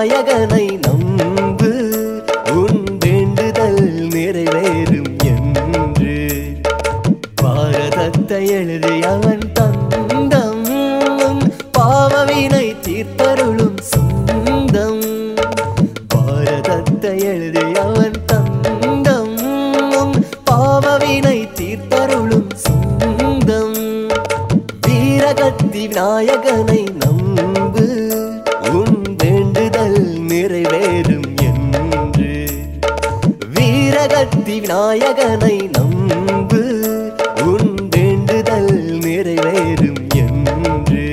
விநாயகனை நம்பு உன் வேண்டுதல் நிறைவேறும் என்று பாரதத்தை எழுதியவன் தந்தம் பாவவினை தீர்த்தருளும் சொந்தம் பாரதத்தை எழுதியவன் தந்தம் பாவவினை தீர்த்தருளும் சொந்தம் வீரகத்தி விநாயகனை நம்பு உன் வேண்டுதல் நிறைவேறும் என்று வீரகத்தி விநாயகனை நம்பு உன் வேண்டுதல் நிறைவேறும் என்று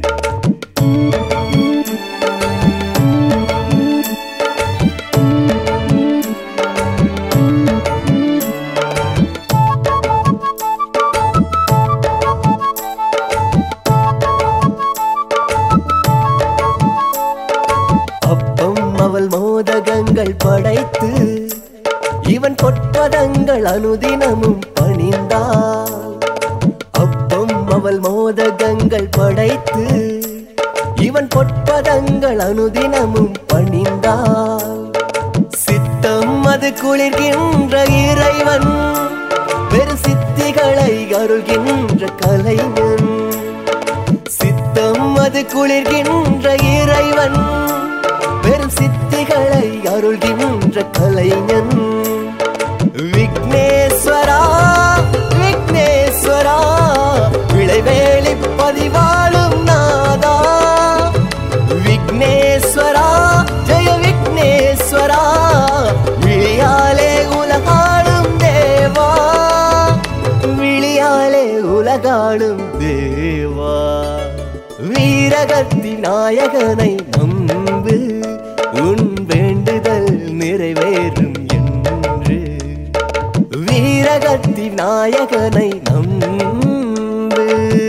அப்பம் அவள் மோதகங்கள் படைத்து இவன் பொற்பதங்கள் அனுதினமும் பணிந்தாள் அப்பம் அவள் மோதகங்கள் படைத்து இவன் பொற்பதங்கள் அனுதினமும் பணிந்தாள் சித்தம் அது குளிர்கின்ற இறைவன் பெரு சித்திகளை அருள்கின்ற கலைஞன் சித்தம் அது குளிர்கின்ற இறைவன் பெரும் சித்திகளை அருள்கின்ற கலைஞன் விக்னேஸ்வரா விக்னேஸ்வரா விளைவேலி பதிவாழும் நாதா விக்னேஸ்வரா ஜெய விக்னேஸ்வரா விழியாலே உலகாளும் தேவா விழியாலே உலகாளும் தேவா வீரகத்தி நாயகனை நம்பு உன் வேண்டுதல் நிறைவேறும் என்று வீரகத்தி நாயகனை நம்பு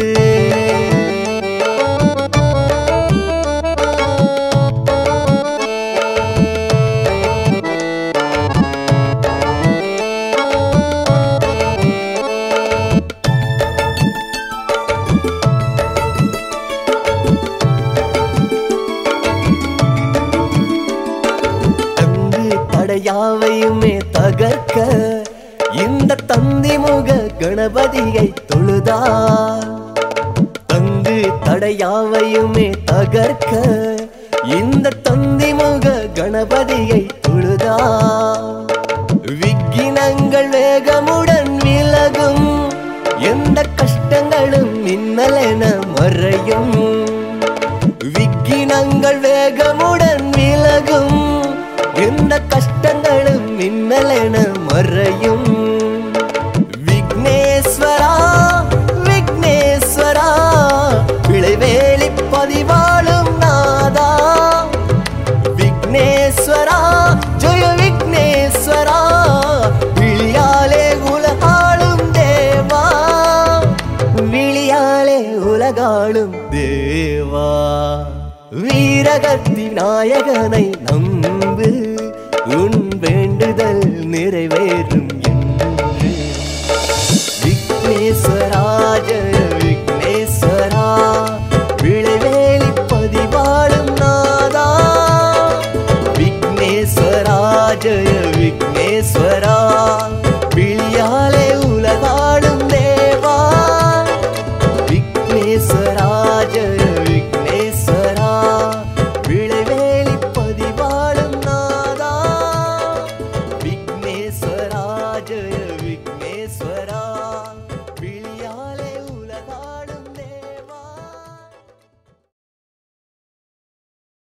தங்கு தடையாவையுமே தகர்க்க இந்த தந்தி முக கணபதியை தொழுதார் தங்கு தடையாவையுமே தகர்க்க இந்த தந்தி முக கணபதியை தொழுதார் விக்கினங்கள் வேகமுடன் விலகும் எந்த கஷ்டங்களும் மின்னலென மறையும் விக்கினங்கள் வேகமுடன் விலகும் எந்த கஷ்டங்களும் மின்னலென மறையும் விக்னேஸ்வரா விக்னேஸ்வரா விளைவேலி பதிவாழும் நாதா விக்னேஸ்வரா ஜெய விக்னேஸ்வரா விழியாலே உலகாளும் தேவா விழியாலே உலகாளும் தேவா வீரகத்தி நாயகனை நம்பு உன் வேண்டுதல் நிறைவேறும் என்று விக்னேஸ்வரா ஜெய விக்னேஸ்வரா விளைவேலி பதிவாழும் நாதா விக்னேஸ்வரா ஜெய விக்னேஸ்வரா